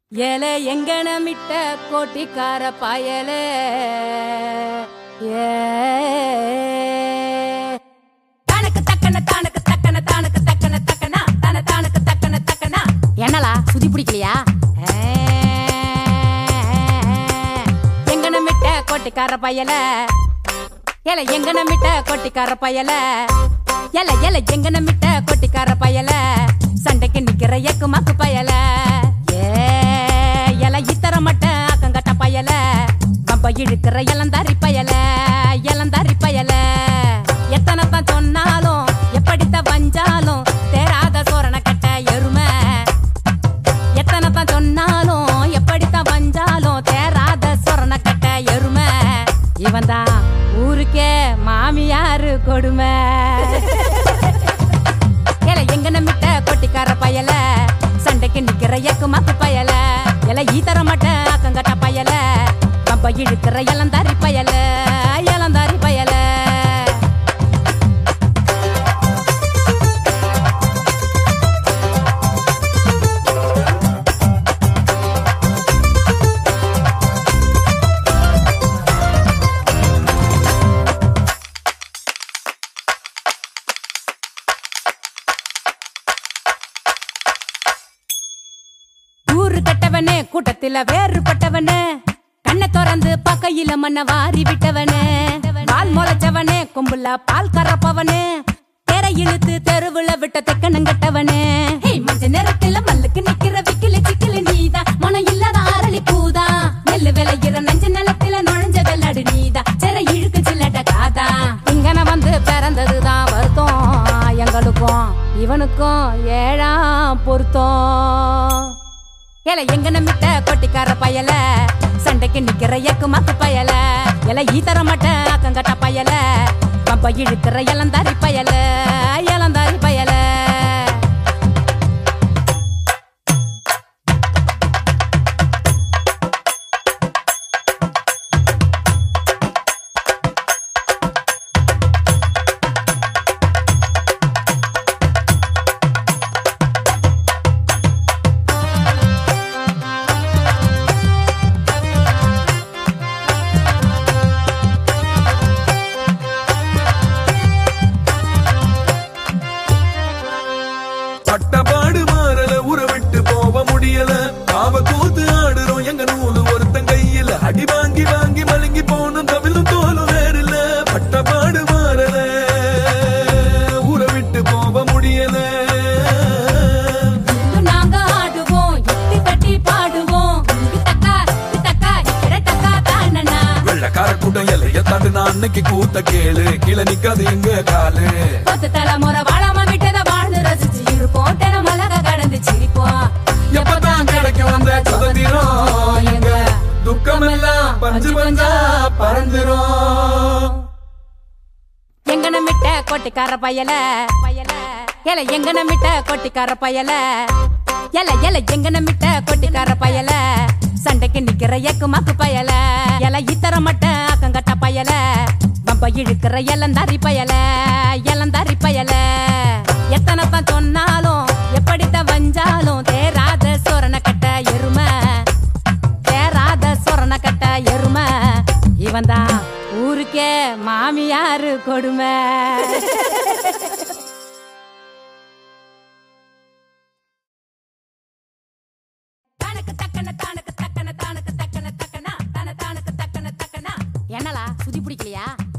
ஏலே எங்கனமிட்ட கோட்டிக்கார பயலே ஏ தானக்கு தக்கன தானக்கு தக்கன தானக்கு தக்கன தக்கனா தான தானக்கு தக்கன தக்கனா என்னலா சுதி பிடிக்கலையா எங்கனமிட்ட கோட்டிக்கார பயல ஏல எங்கனமிட்ட கோட்டிக்கார பயல ஏல ஏல எங்கனமிட்ட கோட்டிக்கார பயல சண்டைக்கு நிக்கிற எக்கு மக்கு பயல ஏ எல இத்தர மட்ட அக்கங்கட்ட பயல கம்ப இழுக்கிற இளந்தாரி பயல இளந்தாரி பயல எத்தனை தான் சொன்னாலும் எப்படித்த வஞ்சாலும் தேராத சோரண கட்ட எருமை எத்தனை தான் சொன்னாலும் எப்படித்தான் வஞ்சாலும் தேராத சொரண கட்ட எருமை இவன் தான் ஊருக்கே மாமியாரு கொடுமை ஏல எங்க நம்பிட்ட கொட்டிக்கார பயல சண்டைக்கு நிக்கிற எக்கு மக்கு பயல எல ஈத்தர மட்ட அக்கங்கட்ட பயல கம்ப இழுக்கிற இளந்தாரி பயல இளந்தாரி பயல ஊரு கட்டவனே கூட்டத்தில வேறுபட்டவனே கண்ணை திறந்து பக்கையில மண்ண வாரி விட்டவனே பால் முளைச்சவனே கொம்புல பால் கறப்பவனே தெர இழுத்து தெருவுல விட்ட தெக்கனங்கட்டவனே மஞ்ச நேரத்துல மல்லுக்கு நிக்கிற விக்கில சிக்கில நீதான் மனம் இல்லாத அரளி பூதா நெல்லு விளையிற நஞ்ச நிலத்துல நுழைஞ்ச வெள்ளாடு நீதா செர இழுக்கு சில்லட்ட காதா இங்கன வந்து பிறந்ததுதான் வருத்தம் எங்களுக்கும் இவனுக்கும் ஏழாம் பொருத்தம் ஏல எங்க நம்பிட்ட கொட்டிக்கார பயல சண்டைக்கு நிக்கிற எக்கு மக்கு பயல எல ஈத்தர மட்ட அக்கங்கட்ட பயல கம்ப இழுக்கிற இளந்தாரி பயல இளந்தாரி பயல பட்டபாடு மாறல உற விட்டு போக முடியல பாவ கூத்து ஆடுறோம் எங்க நூலு ஒருத்தன் கையில அடி வாங்கி வாங்கி மழுங்கி போனும் தமிழும் தோலும் வேறில்ல பட்டபாடு மாறல உற விட்டு போக முடியல நாங்க ஆடுவோம் எட்டி தட்டி பாடுவோம் இத்தக்கா இத்தக்கா இடத்தக்கா தானனா வெள்ளக்கார கூட்டம் எல்லைய தாண்டு அன்னைக்கு கூத்த கேளு கீழே நிக்காது எங்க காலு பத்து தலைமுறை வாழாம விட்டத வாழ்ந்து ரசிச்சு இருப்போம் தினம் மலக கடந்து சிரிப்போம் எப்பதான் கிடைக்கும் அந்த சுதந்திரம் எங்க துக்கம் எல்லாம் பஞ்சு பஞ்சா பறந்துரும் எங்க நம்பிட்ட கொட்டிக்கார பயல பயல ஏல எங்க நம்பிட்ட கொட்டிக்கார பயல எல எல எங்க நம்பிட்ட கொட்டிக்கார பயல சண்டைக்கு நிக்கிற எக்கு மக்கு பயல எல இத்தர மட்ட அக்கங்கட்ட பயல பம்ப இழுக்கிற இளந்தாரி பயல இளந்தாரி பயல எத்தனை தான் சொன்னாலும் எப்படித்தான் வஞ்சாலும் தேராத சோரண கட்ட எருமை தேராத சொரண கட்ட எருமை இவன் தான் ஊருக்கே மாமியாரு கொடுமை தானக்கு தக்கன தானக்கு தக்கன தானக்கு தக்கன தக்கனா தான தானக்கு தக்கன தக்கனா என்னலா சுதி பிடிக்கலையா